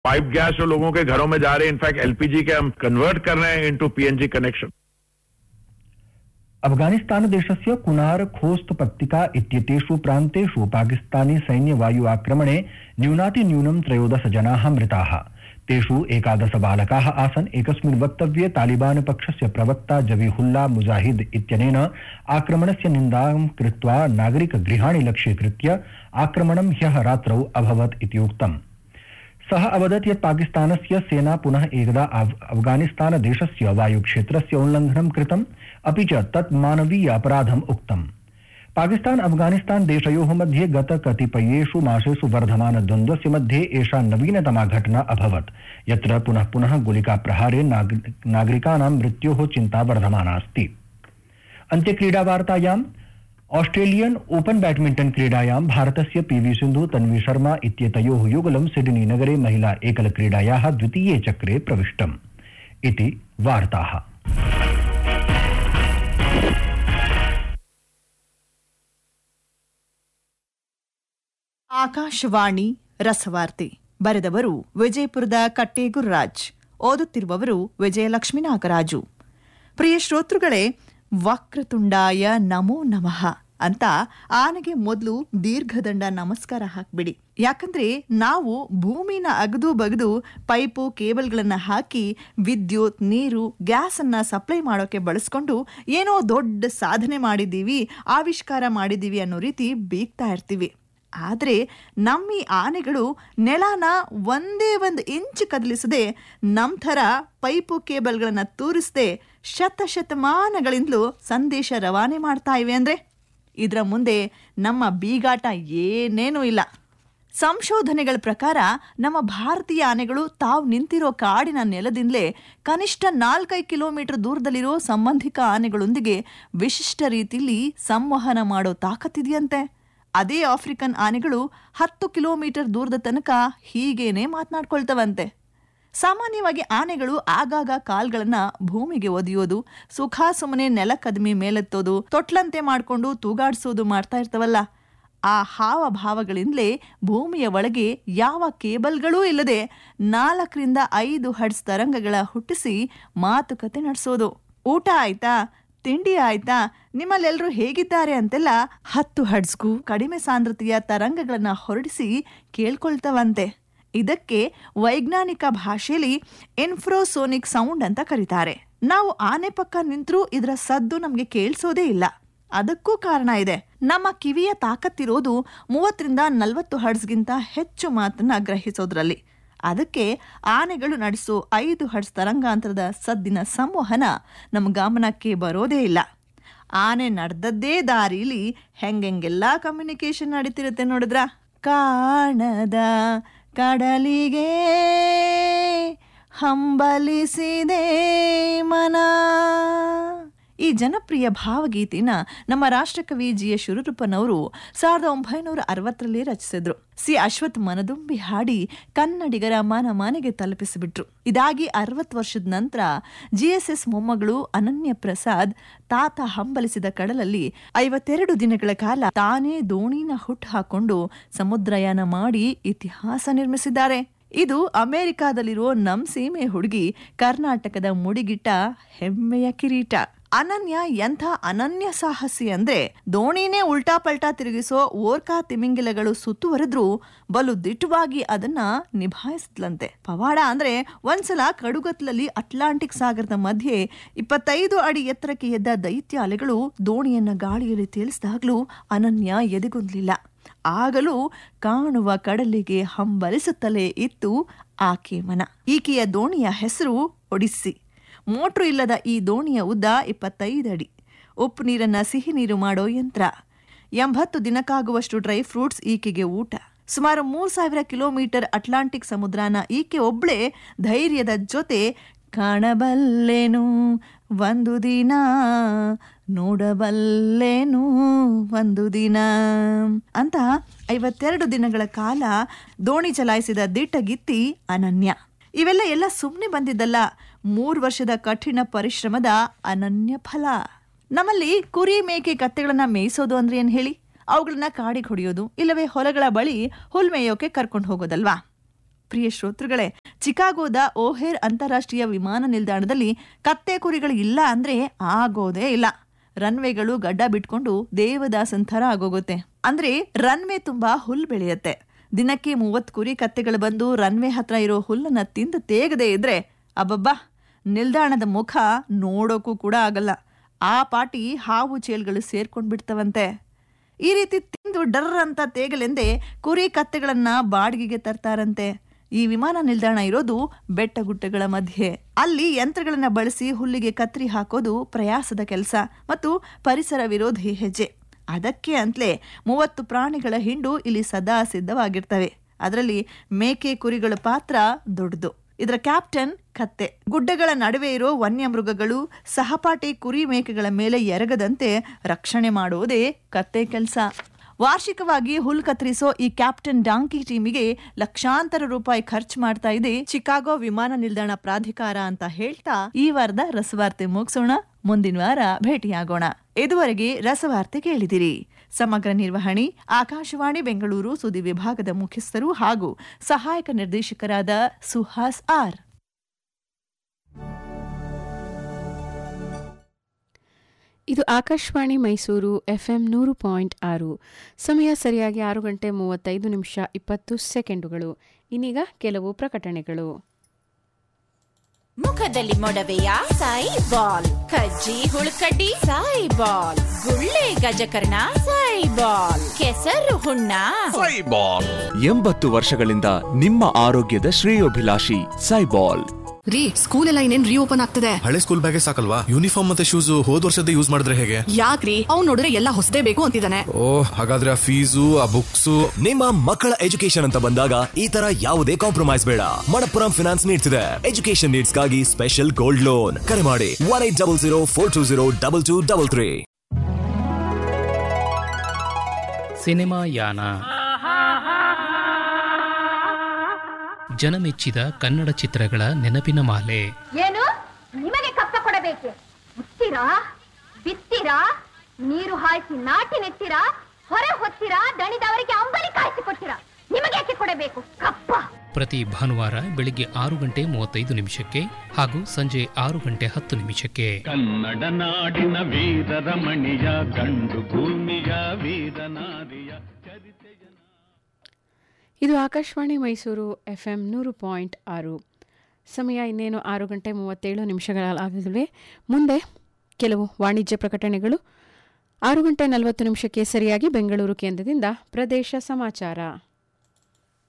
pipe gas जो लोगों के घरों में जा रहे हैं इनफैक्ट एलपीजी के हम कन्वर्ट कर रहे हैं इनटू पीएनजी कनेक्शन अफगानिस्तानदेशस्य कुनार खोस्त पत्तिका इत्येतेषु प्रान्तेषु पाकिस्तानी सैन्य वायु आक्रमणे न्यूनातिन्यूनं त्रयोदश जनाः मृताः तेषु एकादश बालकाः आसन् एकस्मिन् वक्तव्ये तालिबान पक्षस्य प्रवक्ता जबीहुल्ला मुजाहिद इत्यनेन आक्रमणस्य निन्दां कृत्वा नागरिकगृहाणि लक्ष्यीकृत्य आक्रमणं ह्यः रात्रौ अभवत् इति उक्तम् सः अवदत् यत् पाकिस्तानस्य सेना पुनः एकदा अफ- अफगानिस्तानदेशस्य वायुक्षेत्रस्य उल्लङ्घनं कृतम् अपि च तत् मानवीयापराधम् उक्तम् पाकिस्तान अफगानिस्तान देशयोः मध्ये गत कतिपयेषु मासेषु वर्धमानद्वन्द्वस्य मध्ये एषा नवीनतमा घटना अभवत् यत्र पुनः पुनः गोलिकाप्रहारे नाग- नागरिकाणां मृत्योः चिन्ता वर्धमानास्ति अन्त्यक्रीडावार्तायाम् ऑस्ट्रेलियन ओपन बैडमिंटन क्रीडायां भारतस्य पीवी सिन्धु तन्वी शर्मा इत्येतयोः युगलं सिडनी नगरे महिला एकल क्रीडायाः द्वितीये चक्रे प्रविष्टम् इति वार्ताः ಆಕಾಶವಾಣಿ ರಸವಾರ್ತೆ ಬರೆದವರು ವಿಜಯಪುರದ ಕಟ್ಟೇಗುರ್ರಾಜ್ ಓದುತ್ತಿರುವವರು ವಿಜಯಲಕ್ಷ್ಮೀ ನಾಗರಾಜು ಪ್ರಿಯ ಶ್ರೋತೃಗಳೇ ವಕ್ರತುಂಡಾಯ ನಮೋ ನಮಃ ಅಂತ ಆನೆಗೆ ಮೊದಲು ದೀರ್ಘದಂಡ ನಮಸ್ಕಾರ ಹಾಕ್ಬಿಡಿ ಯಾಕಂದ್ರೆ ನಾವು ಭೂಮಿನ ಅಗದು ಬಗದು ಪೈಪು ಕೇಬಲ್ಗಳನ್ನ ಹಾಕಿ ವಿದ್ಯುತ್ ನೀರು ಗ್ಯಾಸ್ ಅನ್ನ ಸಪ್ಲೈ ಮಾಡೋಕೆ ಬಳಸ್ಕೊಂಡು ಏನೋ ದೊಡ್ಡ ಸಾಧನೆ ಮಾಡಿದ್ದೀವಿ ಆವಿಷ್ಕಾರ ಮಾಡಿದ್ದೀವಿ ಅನ್ನೋ ರೀತಿ ಬೀಗ್ತಾ ಇರ್ತೀವಿ ಆದ್ರೆ ನಮ್ಮ ಈ ಆನೆಗಳು ನೆಲನ ಒಂದೇ ಒಂದು ಇಂಚ್ ಕದಲಿಸದೆ ನಮ್ಮ ಥರ ಪೈಪು ಕೇಬಲ್ಗಳನ್ನ ತೂರಿಸದೆ ಶತಶತಮಾನಗಳಿಂದಲೂ ಸಂದೇಶ ರವಾನೆ ಮಾಡ್ತಾ ಇವೆ ಅಂದ್ರೆ ಇದರ ಮುಂದೆ ನಮ್ಮ ಬೀಗಾಟ ಏನೇನೂ ಇಲ್ಲ ಸಂಶೋಧನೆಗಳ ಪ್ರಕಾರ ನಮ್ಮ ಭಾರತೀಯ ಆನೆಗಳು ತಾವು ನಿಂತಿರೋ ಕಾಡಿನ ನೆಲದಿಂದಲೇ ಕನಿಷ್ಠ ನಾಲ್ಕೈದು ಕಿಲೋಮೀಟರ್ ದೂರದಲ್ಲಿರೋ ಸಂಬಂಧಿಕ ಆನೆಗಳೊಂದಿಗೆ ವಿಶಿಷ್ಟ ರೀತಿಯಲ್ಲಿ ಸಂವಹನ ಮಾಡೋ ತಾಕತ್ತಿದೆಯಂತೆ ಅದೇ ಆಫ್ರಿಕನ್ ಆನೆಗಳು ಹತ್ತು ಕಿಲೋಮೀಟರ್ ದೂರದ ತನಕ ಹೀಗೇನೆ ಮಾತನಾಡ್ಕೊಳ್ತವಂತೆ ಸಾಮಾನ್ಯವಾಗಿ ಆನೆಗಳು ಆಗಾಗ ಕಾಲ್ಗಳನ್ನ ಭೂಮಿಗೆ ಒದೆಯೋದು ಸುಖ ಸುಮ್ಮನೆ ನೆಲ ಕದಮಿ ಮೇಲೆತ್ತೋದು ತೊಟ್ಲಂತೆ ಮಾಡ್ಕೊಂಡು ತೂಗಾಡ್ಸೋದು ಮಾಡ್ತಾ ಇರ್ತವಲ್ಲ ಆ ಹಾವಭಾವಗಳಿಂದಲೇ ಭೂಮಿಯ ಒಳಗೆ ಯಾವ ಕೇಬಲ್ಗಳೂ ಇಲ್ಲದೆ ನಾಲ್ಕರಿಂದ ಐದು ಹಡ್ಸ್ ತರಂಗಗಳ ಹುಟ್ಟಿಸಿ ಮಾತುಕತೆ ನಡೆಸೋದು ಊಟ ಆಯ್ತಾ ತಿಂಡಿ ಆಯ್ತಾ ನಿಮ್ಮಲ್ಲೆಲ್ಲರೂ ಹೇಗಿದ್ದಾರೆ ಅಂತೆಲ್ಲ ಹತ್ತು ಹಡ್ಸ್ಗೂ ಕಡಿಮೆ ಸಾಂದ್ರತೆಯ ತರಂಗಗಳನ್ನ ಹೊರಡಿಸಿ ಕೇಳ್ಕೊಳ್ತವಂತೆ ಇದಕ್ಕೆ ವೈಜ್ಞಾನಿಕ ಭಾಷೆಯಲ್ಲಿ ಇನ್ಫ್ರೋಸೋನಿಕ್ ಸೌಂಡ್ ಅಂತ ಕರೀತಾರೆ ನಾವು ಆನೆ ಪಕ್ಕ ನಿಂತರೂ ಇದರ ಸದ್ದು ನಮಗೆ ಕೇಳಿಸೋದೇ ಇಲ್ಲ ಅದಕ್ಕೂ ಕಾರಣ ಇದೆ ನಮ್ಮ ಕಿವಿಯ ತಾಕತ್ತಿರೋದು ಮೂವತ್ತರಿಂದ ನಲವತ್ತು ಹರ್ಡ್ಸ್ಗಿಂತ ಹೆಚ್ಚು ಮಾತನ್ನ ಗ್ರಹಿಸೋದ್ರಲ್ಲಿ ಅದಕ್ಕೆ ಆನೆಗಳು ನಡೆಸೋ ಐದು ಹರ್ಡ್ಸ್ ತರಂಗಾಂತರದ ಸದ್ದಿನ ಸಂವಹನ ನಮ್ಮ ಗಮನಕ್ಕೆ ಬರೋದೇ ಇಲ್ಲ ಆನೆ ನಡೆದದ್ದೇ ದಾರಿಲಿ ಹೆಂಗೆಂಗೆಲ್ಲ ಕಮ್ಯುನಿಕೇಶನ್ ನಡೀತಿರುತ್ತೆ ನೋಡಿದ್ರ ಕಾಣದ ಕಡಲಿಗೆ ಹಂಬಲಿಸಿದೆ ಮನ ಈ ಜನಪ್ರಿಯ ಭಾವಗೀತೆನ ನಮ್ಮ ರಾಷ್ಟ್ರಕವಿ ಜಿ ಎಸ್ ಶಿವರೂಪನವರು ಸಾವಿರದ ಒಂಬೈನೂರ ಅರವತ್ತರಲ್ಲಿ ರಚಿಸಿದ್ರು ಸಿ ಅಶ್ವಥ್ ಮನದುಂಬಿ ಹಾಡಿ ಕನ್ನಡಿಗರ ಮನ ಮನೆಗೆ ತಲುಪಿಸಿಬಿಟ್ರು ಇದಾಗಿ ಅರವತ್ತು ವರ್ಷದ ನಂತರ ಜಿಎಸ್ಎಸ್ ಮೊಮ್ಮಗಳು ಅನನ್ಯ ಪ್ರಸಾದ್ ತಾತ ಹಂಬಲಿಸಿದ ಕಡಲಲ್ಲಿ ಐವತ್ತೆರಡು ದಿನಗಳ ಕಾಲ ತಾನೇ ದೋಣಿನ ಹುಟ್ಟು ಹಾಕೊಂಡು ಸಮುದ್ರಯಾನ ಮಾಡಿ ಇತಿಹಾಸ ನಿರ್ಮಿಸಿದ್ದಾರೆ ಇದು ಅಮೆರಿಕಾದಲ್ಲಿರೋ ನಮ್ ಸೀಮೆ ಹುಡುಗಿ ಕರ್ನಾಟಕದ ಮುಡಿಗಿಟ್ಟ ಹೆಮ್ಮೆಯ ಕಿರೀಟ ಅನನ್ಯ ಎಂಥ ಅನನ್ಯ ಸಾಹಸಿ ಅಂದ್ರೆ ದೋಣಿನೇ ಉಲ್ಟಾ ಪಲ್ಟಾ ತಿರುಗಿಸೋ ಓರ್ಕಾ ತಿಮಿಂಗಿಲಗಳು ಸುತ್ತುವರೆದ್ರೂ ಬಲು ದಿಟ್ಟವಾಗಿ ಅದನ್ನ ನಿಭಾಯಿಸ್ಲಂತೆ ಪವಾಡ ಅಂದ್ರೆ ಒಂದ್ಸಲ ಕಡುಗತ್ಲಲ್ಲಿ ಅಟ್ಲಾಂಟಿಕ್ ಸಾಗರದ ಮಧ್ಯೆ ಇಪ್ಪತ್ತೈದು ಅಡಿ ಎತ್ತರಕ್ಕೆ ಎದ್ದ ದೈತ್ಯ ಅಲೆಗಳು ದೋಣಿಯನ್ನ ಗಾಳಿಯಲ್ಲಿ ತೇಲಿಸಿದಾಗ್ಲೂ ಅನನ್ಯ ಎದೆಗುಂದ್ಲಿಲ್ಲ ಆಗಲೂ ಕಾಣುವ ಕಡಲಿಗೆ ಹಂಬಲಿಸುತ್ತಲೇ ಇತ್ತು ಆಕೆ ಮನ ಈಕೆಯ ದೋಣಿಯ ಹೆಸರು ಒಡಿಸ್ಸಿ ಮೋಟ್ರು ಇಲ್ಲದ ಈ ದೋಣಿಯ ಉದ್ದ ಇಪ್ಪತ್ತೈದು ಅಡಿ ಉಪ್ಪು ನೀರನ್ನ ಸಿಹಿ ನೀರು ಮಾಡೋ ಯಂತ್ರ ಎಂಬತ್ತು ದಿನಕ್ಕಾಗುವಷ್ಟು ಡ್ರೈ ಫ್ರೂಟ್ಸ್ ಈಕೆಗೆ ಊಟ ಸುಮಾರು ಮೂರ್ ಸಾವಿರ ಕಿಲೋಮೀಟರ್ ಅಟ್ಲಾಂಟಿಕ್ ಸಮುದ್ರನ ಈಕೆ ಒಬ್ಳೆ ಧೈರ್ಯದ ಜೊತೆ ಕಾಣಬಲ್ಲೆನು ಒಂದು ದಿನ ನೋಡಬಲ್ಲೆನು ಒಂದು ದಿನ ಅಂತ ಐವತ್ತೆರಡು ದಿನಗಳ ಕಾಲ ದೋಣಿ ಚಲಾಯಿಸಿದ ದಿಟ್ಟಗಿತ್ತಿ ಅನನ್ಯ ಇವೆಲ್ಲ ಎಲ್ಲ ಸುಮ್ಮನೆ ಬಂದಿದ್ದಲ್ಲ ಮೂರು ವರ್ಷದ ಕಠಿಣ ಪರಿಶ್ರಮದ ಅನನ್ಯ ಫಲ ನಮ್ಮಲ್ಲಿ ಕುರಿ ಮೇಕೆ ಕತ್ತೆಗಳನ್ನ ಮೇಯಿಸೋದು ಅಂದ್ರೆ ಏನ್ ಹೇಳಿ ಅವುಗಳನ್ನ ಕಾಡಿಗೆ ಹೊಡೆಯೋದು ಇಲ್ಲವೇ ಹೊಲಗಳ ಬಳಿ ಹುಲ್ ಮೇಯೋಕೆ ಕರ್ಕೊಂಡು ಹೋಗೋದಲ್ವಾ ಪ್ರಿಯ ಶ್ರೋತೃಗಳೇ ಚಿಕಾಗೋದ ಓಹೇರ್ ಅಂತಾರಾಷ್ಟ್ರೀಯ ವಿಮಾನ ನಿಲ್ದಾಣದಲ್ಲಿ ಕತ್ತೆ ಕುರಿಗಳು ಇಲ್ಲ ಅಂದ್ರೆ ಆಗೋದೇ ಇಲ್ಲ ರನ್ವೇಗಳು ಗಡ್ಡ ಬಿಟ್ಕೊಂಡು ದೇವದಾಸನ್ ಥರ ಆಗೋಗುತ್ತೆ ಅಂದ್ರೆ ರನ್ವೇ ತುಂಬಾ ಹುಲ್ ಬೆಳೆಯುತ್ತೆ ದಿನಕ್ಕೆ ಮೂವತ್ತು ಕುರಿ ಕತ್ತೆಗಳು ಬಂದು ರನ್ವೇ ಹತ್ರ ಇರೋ ಹುಲ್ಲನ್ನ ತಿಂದು ತೇಗದೆ ಇದ್ರೆ ಅಬ್ಬಬ್ಬಾ ನಿಲ್ದಾಣದ ಮುಖ ನೋಡೋಕ್ಕೂ ಕೂಡ ಆಗಲ್ಲ ಆ ಪಾಟಿ ಹಾವು ಚೇಲ್ಗಳು ಸೇರ್ಕೊಂಡ್ ಬಿಡ್ತವಂತೆ ಈ ರೀತಿ ತಿಂದು ಡರ್ ಅಂತ ತೇಗಲೆಂದೇ ಕುರಿ ಕತ್ತೆಗಳನ್ನ ಬಾಡಿಗೆಗೆ ತರ್ತಾರಂತೆ ಈ ವಿಮಾನ ನಿಲ್ದಾಣ ಇರೋದು ಬೆಟ್ಟ ಗುಡ್ಡಗಳ ಮಧ್ಯೆ ಅಲ್ಲಿ ಯಂತ್ರಗಳನ್ನ ಬಳಸಿ ಹುಲ್ಲಿಗೆ ಕತ್ರಿ ಹಾಕೋದು ಪ್ರಯಾಸದ ಕೆಲಸ ಮತ್ತು ಪರಿಸರ ವಿರೋಧಿ ಹೆಜ್ಜೆ ಅದಕ್ಕೆ ಅಂತಲೇ ಮೂವತ್ತು ಪ್ರಾಣಿಗಳ ಹಿಂಡು ಇಲ್ಲಿ ಸದಾ ಸಿದ್ಧವಾಗಿರ್ತವೆ ಅದರಲ್ಲಿ ಮೇಕೆ ಕುರಿಗಳ ಪಾತ್ರ ದೊಡ್ಡದು ಇದರ ಕ್ಯಾಪ್ಟನ್ ಕತ್ತೆ ಗುಡ್ಡಗಳ ನಡುವೆ ಇರೋ ವನ್ಯಮೃಗಗಳು ಸಹಪಾಠಿ ಕುರಿ ಮೇಕೆಗಳ ಮೇಲೆ ಎರಗದಂತೆ ರಕ್ಷಣೆ ಮಾಡುವುದೇ ಕತ್ತೆ ಕೆಲಸ ವಾರ್ಷಿಕವಾಗಿ ಹುಲ್ ಕತ್ತರಿಸೋ ಈ ಕ್ಯಾಪ್ಟನ್ ಡಾಂಕಿ ಟೀಮಿಗೆ ಲಕ್ಷಾಂತರ ರೂಪಾಯಿ ಖರ್ಚು ಮಾಡ್ತಾ ಇದೆ ಚಿಕಾಗೋ ವಿಮಾನ ನಿಲ್ದಾಣ ಪ್ರಾಧಿಕಾರ ಅಂತ ಹೇಳ್ತಾ ಈ ವಾರದ ರಸವಾರ್ತೆ ಮುಗಿಸೋಣ ಮುಂದಿನ ವಾರ ಭೇಟಿಯಾಗೋಣ ಇದುವರೆಗೆ ರಸವಾರ್ತೆ ಕೇಳಿದಿರಿ ಸಮಗ್ರ ನಿರ್ವಹಣೆ ಆಕಾಶವಾಣಿ ಬೆಂಗಳೂರು ಸುದ್ದಿ ವಿಭಾಗದ ಮುಖ್ಯಸ್ಥರು ಹಾಗೂ ಸಹಾಯಕ ನಿರ್ದೇಶಕರಾದ ಸುಹಾಸ್ ಆರ್ ಇದು ಆಕಾಶವಾಣಿ ಮೈಸೂರು ಎಫ್ಎಂ ನೂರು ಪಾಯಿಂಟ್ ಆರು ಸಮಯ ಸರಿಯಾಗಿ ಆರು ಗಂಟೆ ಮೂವತ್ತೈದು ನಿಮಿಷ ಇಪ್ಪತ್ತು ಸೆಕೆಂಡುಗಳು ಇನ್ನೀಗ ಕೆಲವು ಪ್ರಕಟಣೆಗಳು ಮುಖದಲ್ಲಿ ಮೊಡವೆಯ ಸಾಯಿ ಬಾಲ್ ಕಜ್ಜಿ ಹುಳುಕಡ್ಡಿ ಸಾಯಿ ಬಾಲ್ ಗುಳ್ಳೆ ಗಜಕರ್ಣ ಸಾಯಿ ಬಾಲ್ ಕೆಸರು ಹುಣ್ಣ ಸೈಬಾಲ್ ಎಂಬತ್ತು ವರ್ಷಗಳಿಂದ ನಿಮ್ಮ ಆರೋಗ್ಯದ ಶ್ರೇಯೋಭಿಲಾಷಿ ಸೈಬಾಲ್ ರೀ ಸ್ಕೂಲ್ ಎಲ್ಲ ಇನ್ನೇನ್ ರೀಓಪನ್ ಆಗ್ತದೆ ಹಳೆ ಸ್ಕೂಲ್ ಬ್ಯಾಗೇ ಸಾಕಲ್ವಾ ಯೂನಿಫಾರ್ಮ್ ಮತ್ತೆ ಶೂಸ್ ಹೋದ್ ವರ್ಷದ ಯೂಸ್ ಮಾಡಿದ್ರೆ ಹೇಗೆ ಯಾಕ್ರಿ ಅವ್ನ್ ನೋಡಿದ್ರೆ ಎಲ್ಲ ಹೊಸದೇ ಬೇಕು ಅಂತಿದ್ದಾನೆ ಓ ಹಾಗಾದ್ರೆ ಆ ಫೀಸು ಆ ಬುಕ್ಸು ನಿಮ್ಮ ಮಕ್ಕಳ ಎಜುಕೇಶನ್ ಅಂತ ಬಂದಾಗ ಈ ತರ ಯಾವುದೇ ಕಾಂಪ್ರಮೈಸ್ ಬೇಡ ಮಣಪ್ಪುರಂ ಫಿನಾನ್ಸ್ ನೀಡ್ತಿದೆ ಎಜುಕೇಶನ್ ನೀಡ್ಸ್ಗಾಗಿ ಸ್ಪೆಷಲ್ ಗೋಲ್ಡ್ ಲೋನ್ ಕರೆ ಮಾಡಿ one eight double zero four two zero double two double three cinema ಯಾನ ಜನಮೆಚ್ಚಿದ ಕನ್ನಡ ಚಿತ್ರಗಳ ನೆನಪಿನ ಮಾಲೆ ಏನು ನಿಮಗೆ ಕಪ್ಪ ಕೊಡಬೇಕೆ ಮುತ್ತೀರಾ ಬಿತ್ತೀರಾ ನೀರು ಹಾಯಿಸಿ ನಾಟಿ ನೆತ್ತೀರಾ ಹೊರ ಹೊತ್ತೀರಾ ದಣಿದವರಿಗೆ ಅಂಬಲಿ ಕಾಯಿಸಿ ಕೊಡ್ತೀರಾ ನಿಮಗೆ ಯಾಕೆ ಕೊಡಬೇಕು ಕಪ್ಪ ಪ್ರತಿ ಭಾನುವಾರ ಬೆಳಿಗ್ಗೆ ಆರು ಗಂಟೆ ಮೂವತ್ತೈದು ನಿಮಿಷಕ್ಕೆ ಹಾಗೂ ಸಂಜೆ ಆರು ಗಂಟೆ ಹತ್ತು ನಿಮಿಷಕ್ಕೆ ಕನ್ನಡ ನಾಡಿನ ವೀರರ ಮಣಿಯ ಗಂಡು ಭೂಮಿಯ ವೀರನಾರಿಯ ಇದು ಆಕಾಶವಾಣಿ ಮೈಸೂರು ಎಫ್ಎಂ ನೂರು ಪಾಯಿಂಟ್ ಆರು ಸಮಯ ಇನ್ನೇನು ಆರು ಗಂಟೆ ಮೂವತ್ತೇಳು ನಿಮಿಷಗಳಾಗಲಿವೆ ಮುಂದೆ ಕೆಲವು ವಾಣಿಜ್ಯ ಪ್ರಕಟಣೆಗಳು ಆರು ಗಂಟೆ ನಲವತ್ತು ನಿಮಿಷಕ್ಕೆ ಸರಿಯಾಗಿ ಬೆಂಗಳೂರು ಕೇಂದ್ರದಿಂದ ಪ್ರದೇಶ ಸಮಾಚಾರ